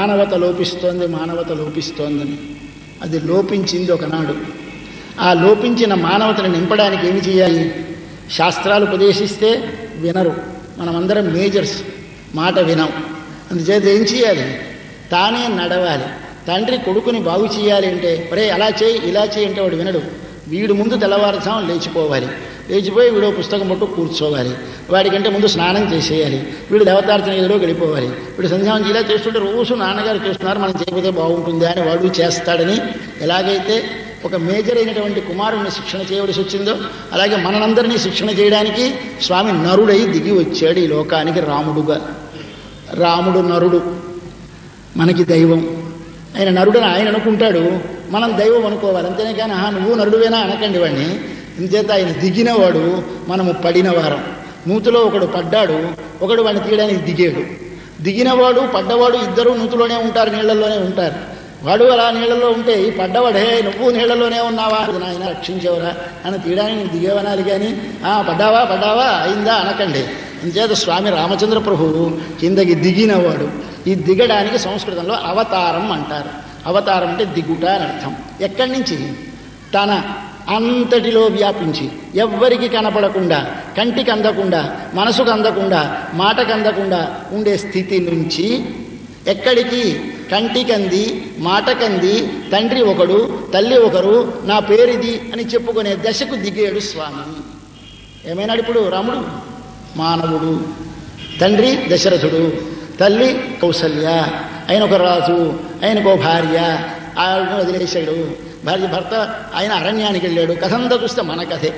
మానవత లోపిస్తోంది మానవత లోపిస్తోందని అది లోపించింది ఒకనాడు ఆ లోపించిన మానవతను నింపడానికి ఏమి చేయాలి శాస్త్రాలు ఉపదేశిస్తే వినరు మనమందరం మేజర్స్ మాట వినం అందుచేత ఏం చేయాలి తానే నడవాలి తండ్రి కొడుకుని బాగు చేయాలి అంటే ఒరే అలా చేయి ఇలా చేయి అంటే వాడు వినడు వీడు ముందు తెల్లవారుజాము లేచిపోవాలి లేచిపోయి వీడు పుస్తకం పట్టు కూర్చోవాలి వాడికంటే ముందు స్నానం చేసేయాలి వీడు దేవతార్చన గదిలోకి వెళ్ళిపోవాలి వీడు సంధ్యావం ఇలా చేస్తుంటే రోజు నాన్నగారు చేస్తున్నారు మనం చేయకపోతే బాగుంటుంది అని వాడు చేస్తాడని ఎలాగైతే ఒక మేజర్ అయినటువంటి కుమారుణ్ణి శిక్షణ చేయవలసి వచ్చిందో అలాగే మనందరినీ శిక్షణ చేయడానికి స్వామి నరుడై దిగి వచ్చాడు ఈ లోకానికి రాముడుగా రాముడు నరుడు మనకి దైవం ఆయన నరుడని ఆయన అనుకుంటాడు మనం దైవం అనుకోవాలి అంతేనే కానీ ఆహా నువ్వు నరుడువేనా అనకండి వాడిని ఇంచేత ఆయన దిగినవాడు మనము పడినవారం నూతిలో ఒకడు పడ్డాడు ఒకడు వాడిని తీయడానికి దిగాడు దిగినవాడు పడ్డవాడు ఇద్దరు నూతిలోనే ఉంటారు నీళ్లలోనే ఉంటారు వాడు అలా నీళ్ళలో ఉంటే ఈ పడ్డవాడే నువ్వు నీళ్ళలోనే ఉన్నావా నాయన రక్షించవరా అని తీయడానికి నువ్వు దిగేవనాలి కానీ "ఆ, పడ్డావా పడ్డావా అయిందా అనకండి అంచేత స్వామి రామచంద్ర ప్రభువు కిందకి దిగినవాడు ఈ దిగడానికి సంస్కృతంలో అవతారం అంటారు అవతారం అంటే దిగుట అని అర్థం ఎక్కడి నుంచి తన అంతటిలో వ్యాపించి ఎవ్వరికి కనపడకుండా కంటికి అందకుండా మనసుకు అందకుండా మాటకు అందకుండా ఉండే స్థితి నుంచి ఎక్కడికి కంటికంది మాటకంది తండ్రి ఒకడు తల్లి ఒకరు నా పేరిది అని చెప్పుకునే దశకు దిగాడు స్వామి ఏమైనాడు ఇప్పుడు రాముడు మానవుడు తండ్రి దశరథుడు తల్లి కౌసల్య ఆయన ఒక రాజు ఆయనకో భార్య ఆవిడను వదిలేశాడు భార్య భర్త ఆయన అరణ్యానికి వెళ్ళాడు కథ అంతా చూస్తే మన కథే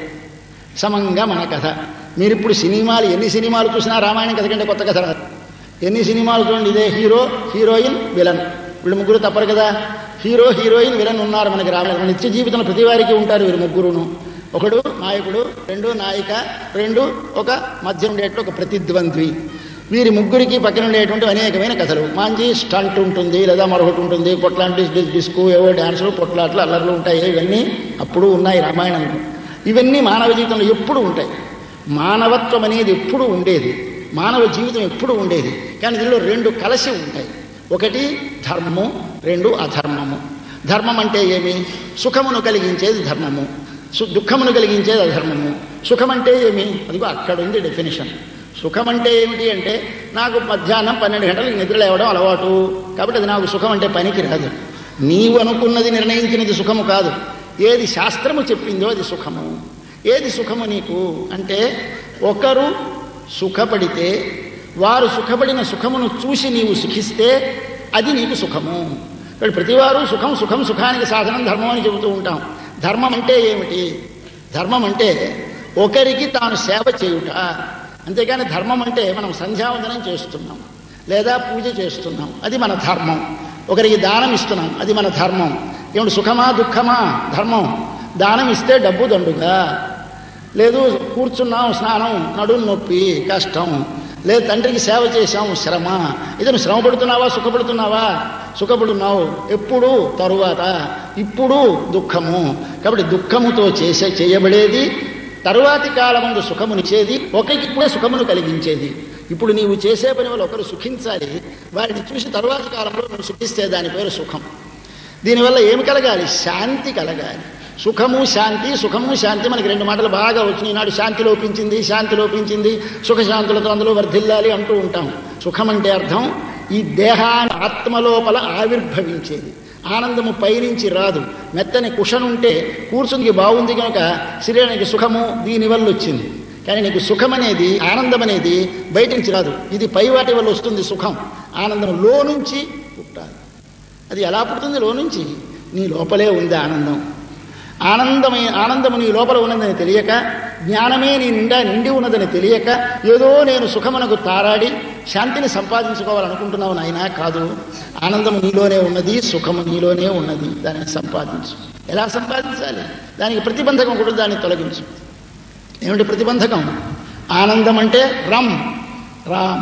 సమంగా మన కథ మీరు ఇప్పుడు సినిమాలు ఎన్ని సినిమాలు చూసినా రామాయణం కథ కంటే కొత్త కథ రాదు ఎన్ని సినిమాలు చూడండి ఇదే హీరో హీరోయిన్ విలన్ వీళ్ళు ముగ్గురు తప్పరు కదా హీరో హీరోయిన్ విలన్ ఉన్నారు మనకి రామాయణం మన నిత్య జీవితంలో ప్రతి వారికి ఉంటారు వీరు ముగ్గురును ఒకడు నాయకుడు రెండు నాయిక రెండు ఒక మధ్య ఉండేటువంటి ఒక ప్రతిద్వంద్వి వీరి ముగ్గురికి పక్కన ఉండేటువంటి అనేకమైన కథలు మంచి స్టంట్ ఉంటుంది లేదా మరొకటి ఉంటుంది పొట్లాంటి డిస్కు ఏవో డ్యాన్సులు పొట్లాట్లు అల్లర్లు ఉంటాయి ఇవన్నీ అప్పుడు ఉన్నాయి రామాయణంలో ఇవన్నీ మానవ జీవితంలో ఎప్పుడు ఉంటాయి మానవత్వం అనేది ఎప్పుడు ఉండేది మానవ జీవితం ఎప్పుడు ఉండేది కానీ దీనిలో రెండు కలిసి ఉంటాయి ఒకటి ధర్మము రెండు అధర్మము ధర్మం అంటే ఏమి సుఖమును కలిగించేది ధర్మము సు దుఃఖమును కలిగించేది అధర్మము సుఖం అంటే ఏమి అదిగో అక్కడ ఉంది డెఫినేషన్ సుఖం అంటే ఏమిటి అంటే నాకు మధ్యాహ్నం పన్నెండు గంటలకు నిద్ర లేవడం అలవాటు కాబట్టి అది నాకు సుఖం అంటే పనికి రాదు నీవు అనుకున్నది నిర్ణయించినది సుఖము కాదు ఏది శాస్త్రము చెప్పిందో అది సుఖము ఏది సుఖము నీకు అంటే ఒకరు సుఖపడితే వారు సుఖపడిన సుఖమును చూసి నీవు సుఖిస్తే అది నీకు సుఖము ఇప్పుడు ప్రతివారు సుఖం సుఖం సుఖానికి సాధనం ధర్మం అని చెబుతూ ఉంటాం ధర్మం అంటే ఏమిటి ధర్మం అంటే ఒకరికి తాను సేవ చేయుట అంతేగాని ధర్మం అంటే మనం సంధ్యావందనం చేస్తున్నాం లేదా పూజ చేస్తున్నాం అది మన ధర్మం ఒకరికి దానం ఇస్తున్నాం అది మన ధర్మం ఏమిటి సుఖమా దుఃఖమా ధర్మం దానం ఇస్తే డబ్బు దండుగా లేదు కూర్చున్నాం స్నానం నడుము నొప్పి కష్టం లేదు తండ్రికి సేవ చేశాం శ్రమ ఇతను శ్రమ పడుతున్నావా సుఖపడుతున్నావా సుఖపడున్నావు ఎప్పుడు తరువాత ఇప్పుడు దుఃఖము కాబట్టి దుఃఖముతో చేసే చేయబడేది తరువాతి కాలమందు సుఖమునిచ్చేది ఒకరికి ఇప్పుడే సుఖమును కలిగించేది ఇప్పుడు నీవు చేసే పని వల్ల ఒకరు సుఖించాలి వారిని చూసి తరువాతి కాలంలో నువ్వు సుఖిస్తే దాని పేరు సుఖం దీనివల్ల ఏమి కలగాలి శాంతి కలగాలి సుఖము శాంతి సుఖము శాంతి మనకి రెండు మాటలు బాగా వచ్చినాయి ఈనాడు శాంతి లోపించింది శాంతి లోపించింది సుఖశాంతులతో అందులో వర్ధిల్లాలి అంటూ ఉంటాం సుఖం అంటే అర్థం ఈ దేహాన్ని ఆత్మలోపల ఆవిర్భవించేది ఆనందము పైనుంచి రాదు మెత్తని కుషనుంటే కూర్చుందికి బాగుంది కనుక శరీరానికి సుఖము దీనివల్ల వచ్చింది కానీ నీకు సుఖం అనేది ఆనందం అనేది బయట నుంచి రాదు ఇది పై వాటి వల్ల వస్తుంది సుఖం ఆనందం లో నుంచి పుట్టాలి అది ఎలా పుడుతుంది లో నుంచి నీ లోపలే ఉంది ఆనందం ఆనందమే ఆనందము నీ లోపల ఉన్నదని తెలియక జ్ఞానమే నీ నిండా నిండి ఉన్నదని తెలియక ఏదో నేను సుఖమునకు తారాడి శాంతిని సంపాదించుకోవాలనుకుంటున్నావు నాయనా కాదు ఆనందము నీలోనే ఉన్నది సుఖము నీలోనే ఉన్నది దానిని సంపాదించు ఎలా సంపాదించాలి దానికి ప్రతిబంధకం కూడా దాన్ని తొలగించు ఏమిటి ప్రతిబంధకం ఆనందం అంటే రమ్ రామ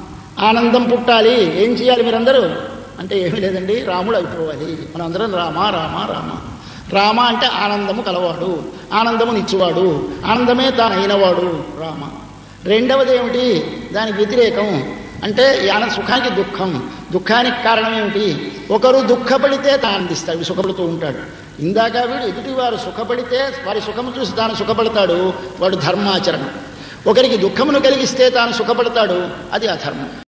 ఆనందం పుట్టాలి ఏం చేయాలి మీరందరూ అంటే ఏమీ లేదండి రాముడు అయిపోవాలి మనం అందరం రామ రామ రామ రామ అంటే ఆనందము కలవాడు ఆనందము నిచ్చువాడు ఆనందమే తాను అయినవాడు రామ రెండవది ఏమిటి దానికి వ్యతిరేకం అంటే యాన సుఖానికి దుఃఖం దుఃఖానికి కారణం ఏమిటి ఒకరు దుఃఖపడితే తాను ఆనందిస్తాడు సుఖపడుతూ ఉంటాడు ఇందాక వీడు ఎదుటి వారు సుఖపడితే వారి సుఖము చూసి తాను సుఖపడతాడు వాడు ధర్మాచరణం ఒకరికి దుఃఖమును కలిగిస్తే తాను సుఖపడతాడు అది అధర్మం